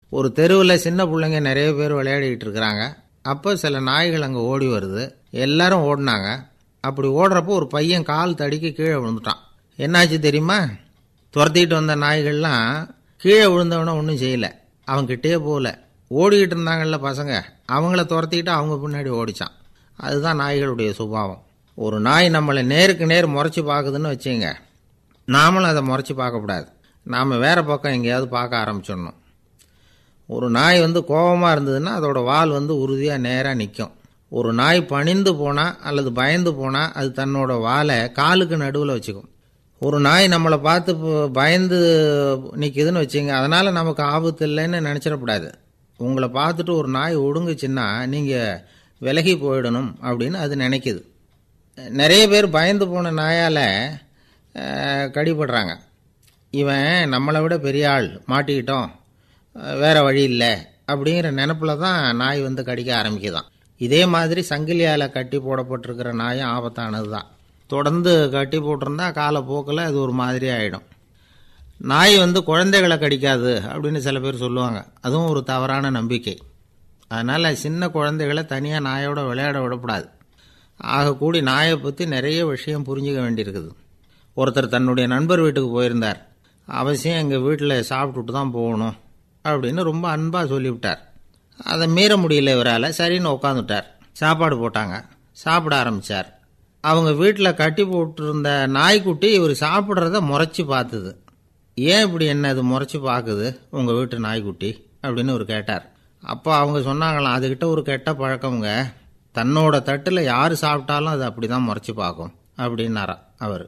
ஒரு தெருவில் சின்ன பிள்ளைங்க நிறைய பேர் விளையாடிக்கிட்டு இருக்கிறாங்க அப்போ சில நாய்கள் அங்கே ஓடி வருது எல்லாரும் ஓடினாங்க அப்படி ஓடுறப்போ ஒரு பையன் கால் தடிக்க கீழே விழுந்துட்டான் என்னாச்சு தெரியுமா துரத்திட்டு வந்த நாய்கள்லாம் கீழே விழுந்தவன ஒன்றும் செய்யலை அவன் கிட்டே போகல ஓடிக்கிட்டு இருந்தாங்கல்ல பசங்க அவங்கள துரத்திக்கிட்டு அவங்க பின்னாடி ஓடிச்சான் அதுதான் நாய்களுடைய சுபாவம் ஒரு நாய் நம்மளை நேருக்கு நேர் முறைச்சி பார்க்குதுன்னு வச்சுங்க நாமளும் அதை முறைச்சி பார்க்கக்கூடாது நாம் வேறு பக்கம் எங்கேயாவது பார்க்க ஆரம்பிச்சிடணும் ஒரு நாய் வந்து கோபமாக இருந்ததுன்னா அதோட வால் வந்து உறுதியாக நேராக நிற்கும் ஒரு நாய் பணிந்து போனால் அல்லது பயந்து போனால் அது தன்னோட வாலை காலுக்கு நடுவில் வச்சுக்கும் ஒரு நாய் நம்மளை பார்த்து ப- பயந்து நிற்கிதுன்னு வச்சுங்க அதனால் நமக்கு ஆபத்து இல்லைன்னு நினச்சிடக்கூடாது உங்களை பார்த்துட்டு ஒரு நாய் ஒடுங்குச்சுன்னா நீங்கள் விலகி போயிடணும் அப்படின்னு அது நினைக்குது நிறைய பேர் பயந்து போன நாயால் கடிபடுறாங்க இவன் நம்மளை விட பெரிய ஆள் மாட்டிக்கிட்டோம் அஹ் வேற வழி இல்லை அப்படிங்கிற நினப்பில் தான் நாய் வந்து கடிக்க ஆரம்பிக்குதான் இதே மாதிரி சங்கிலியால் கட்டி போடப்பட்டிருக்கிற நாயும் ஆபத்தானது தான் தொடர்ந்து கட்டி போட்டிருந்தா காலப்போக்கில் அது ஒரு மாதிரி ஆகிடும் நாய் வந்து குழந்தைகளை கடிக்காது அப்படின்னு சில பேர் சொல்லுவாங்க அதுவும் ஒரு தவறான நம்பிக்கை அதனால் சின்ன குழந்தைகளை தனியாக நாயோட விளையாட விடக்கூடாது ஆக கூடி நாயை பற்றி நிறைய விஷயம் புரிஞ்சுக்க வேண்டியிருக்குது ஒருத்தர் தன்னுடைய நண்பர் வீட்டுக்கு போயிருந்தார் அவசியம் எங்கள் வீட்டில் சாப்பிட்டுட்டு தான் போகணும் அப்படின்னு ரொம்ப அன்பாக சொல்லிவிட்டார் அதை மீற முடியல இவரால் சரின்னு உட்காந்துட்டார் சாப்பாடு போட்டாங்க சாப்பிட ஆரம்பித்தார் அவங்க வீட்டில் கட்டி போட்டிருந்த நாய்க்குட்டி இவர் சாப்பிட்றத முறைச்சி பார்த்தது ஏன் இப்படி என்ன இது முறைச்சி பார்க்குது உங்கள் வீட்டு நாய்க்குட்டி அப்படின்னு இவர் கேட்டார் அப்போ அவங்க சொன்னாங்களாம் அதுகிட்ட ஒரு கெட்ட பழக்கம்ங்க தன்னோட தட்டில் யார் சாப்பிட்டாலும் அது அப்படி தான் முறைச்சி பார்க்கும் அப்படின்னாரா அவர்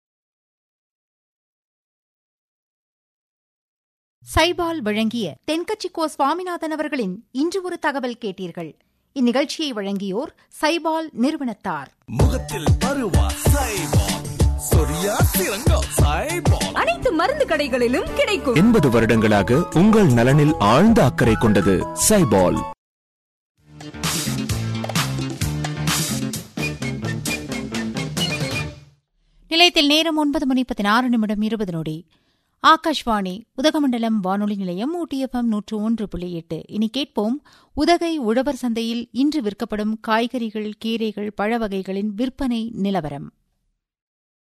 சைபால் வழங்கிய தென்கட்சி கோ சுவாமிநாதன் அவர்களின் இன்று ஒரு தகவல் கேட்டீர்கள் இந்நிகழ்ச்சியை வழங்கியோர் சைபால் நிறுவனத்தார் முகத்தில் பருவா சைபால் சொரியா சிறங்கா சைபால் அனைத்து மருந்து கடைகளிலும் கிடைக்கும் எண்பது வருடங்களாக உங்கள் நலனில் ஆழ்ந்த அக்கறை கொண்டது சைபால் நிலையத்தில் நேரம் ஒன்பது மணி பதினாறு நிமிடம் இருபது நொடி ஆகாஷ்வாணி உதகமண்டலம் வானொலி நிலையம் ஊட்டியப்பம் நூற்று ஒன்று புள்ளி எட்டு இனி கேட்போம் உதகை உழவர் சந்தையில் இன்று விற்கப்படும் காய்கறிகள் கீரைகள் பழ வகைகளின் விற்பனை நிலவரம்